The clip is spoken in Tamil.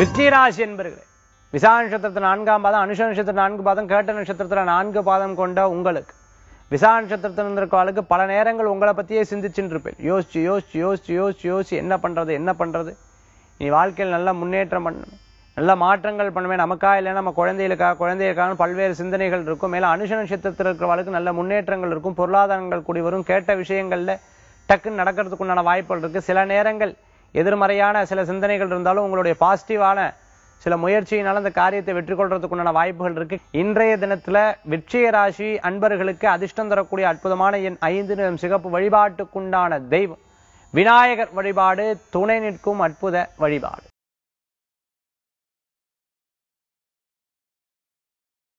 விருச்சிகராசி என்பர்களே விசா நட்சத்திரத்தில் நான்காம் பாதம் அனுஷ நட்சத்திரம் நான்கு பாதம் கேட்ட நட்சத்திரத்தில் நான்கு பாதம் கொண்ட உங்களுக்கு விசா நட்சத்திரத்தில் இருந்திருக்கவளுக்கு பல நேரங்கள் உங்களை பத்தியே சிந்திச்சுட்டு இருப்பேன் யோசிச்சு யோசிச்சு யோசிச்சு யோசிச்சு யோசிச்சு என்ன பண்றது என்ன பண்றது நீ வாழ்க்கையில் நல்ல முன்னேற்றம் பண்ணணும் நல்ல மாற்றங்கள் பண்ணுமே நமக்கா இல்லை நம்ம குழந்தைகளுக்கா குழந்தைகளுக்கான பல்வேறு சிந்தனைகள் இருக்கும் மேல அனுஷ நட்சத்திரத்தில் இருக்கிறவளுக்கு நல்ல முன்னேற்றங்கள் இருக்கும் பொருளாதாரங்கள் கூடி வரும் கேட்ட விஷயங்கள்ல டக்குன்னு நடக்கிறதுக்கு உண்டான வாய்ப்புகள் இருக்கு சில நேரங்கள் எதிர்மறையான சில சிந்தனைகள் இருந்தாலும் உங்களுடைய பாசிட்டிவான சில முயற்சியினால அந்த காரியத்தை வெற்றி கொள்றதுக்கு உண்டான வாய்ப்புகள் இருக்கு இன்றைய தினத்துல விருச்சிக ராசி அன்பர்களுக்கு அதிர்ஷ்டம் தரக்கூடிய அற்புதமான எண் ஐந்து நிறம் சிகப்பு வழிபாட்டுக்குண்டான தெய்வம் விநாயகர் வழிபாடு துணை நிற்கும் அற்புத வழிபாடு